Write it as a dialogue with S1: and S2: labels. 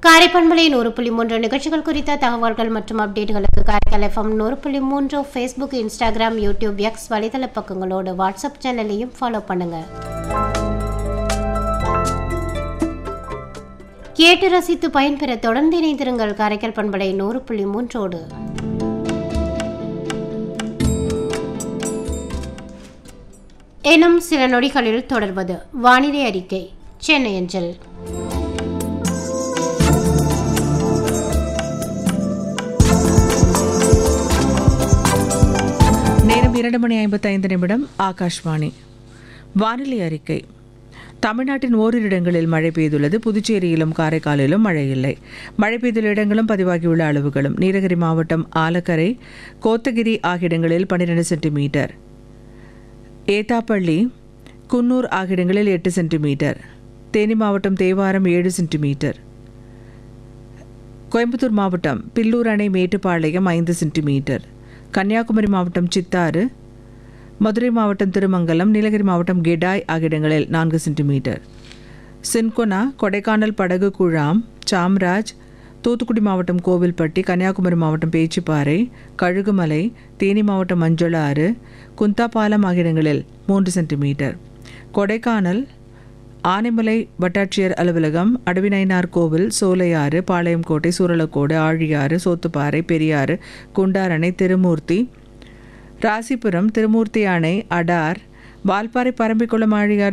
S1: காரைப்பண்பலை நூறு புள்ளி மூன்று நிகழ்ச்சிகள் குறித்த தகவல்கள் மற்றும் அப்டேட்டுகளுக்கு காரைக்கால் எஃப்எம் நூறு புள்ளி மூன்று ஃபேஸ்புக் இன்ஸ்டாகிராம் யூடியூப் எக்ஸ் வலைதள பக்கங்களோடு வாட்ஸ்அப் சேனலையும் ஃபாலோ பண்ணுங்க கேட்டு ரசித்து பயன்பெற தொடர்ந்து இணைந்திருங்கள் காரைக்கால் பண்பலை நூறு புள்ளி மூன்றோடு எனும் சில நொடிகளில் தொடர்வது வானிலை அறிக்கை சென்னை அஞ்சல்
S2: நேரம் இரண்டு மணி ஐம்பத்தைந்து நிமிடம் ஆகாஷ்வாணி வானிலை அறிக்கை தமிழ்நாட்டின் ஓரிரு இடங்களில் மழை பெய்துள்ளது புதுச்சேரியிலும் காரைக்காலிலும் மழை இல்லை மழை பெய்துள்ள இடங்களும் பதிவாகியுள்ள அளவுகளும் நீலகிரி மாவட்டம் ஆலக்கரை கோத்தகிரி ஆகிய இடங்களில் பன்னிரெண்டு சென்டிமீட்டர் ஏத்தாப்பள்ளி குன்னூர் ஆகிய இடங்களில் எட்டு சென்டிமீட்டர் தேனி மாவட்டம் தேவாரம் ஏழு சென்டிமீட்டர் கோயம்புத்தூர் மாவட்டம் பில்லூர் அணை மேட்டுப்பாளையம் ஐந்து சென்டிமீட்டர் கன்னியாகுமரி மாவட்டம் சித்தாறு மதுரை மாவட்டம் திருமங்கலம் நீலகிரி மாவட்டம் கெடாய் ஆகிய இடங்களில் நான்கு சென்டிமீட்டர் சின்கொனா கொடைக்கானல் படகு குழாம் சாம்ராஜ் தூத்துக்குடி மாவட்டம் கோவில்பட்டி கன்னியாகுமரி மாவட்டம் பேச்சிப்பாறை கழுகுமலை தேனி மாவட்டம் மஞ்சளாறு குந்தாபாலம் ஆகிய இடங்களில் மூன்று சென்டிமீட்டர் கொடைக்கானல் ஆனைமலை வட்டாட்சியர் அலுவலகம் அடவிநயினார் கோவில் சோலையாறு பாளையங்கோட்டை சூரலக்கோடு ஆழியாறு சோத்துப்பாறை பெரியாறு குண்டாரணை திருமூர்த்தி ராசிபுரம் திருமூர்த்தி அணை அடார் வால்பாறை பரம்பிக்குளம் ஆழியார்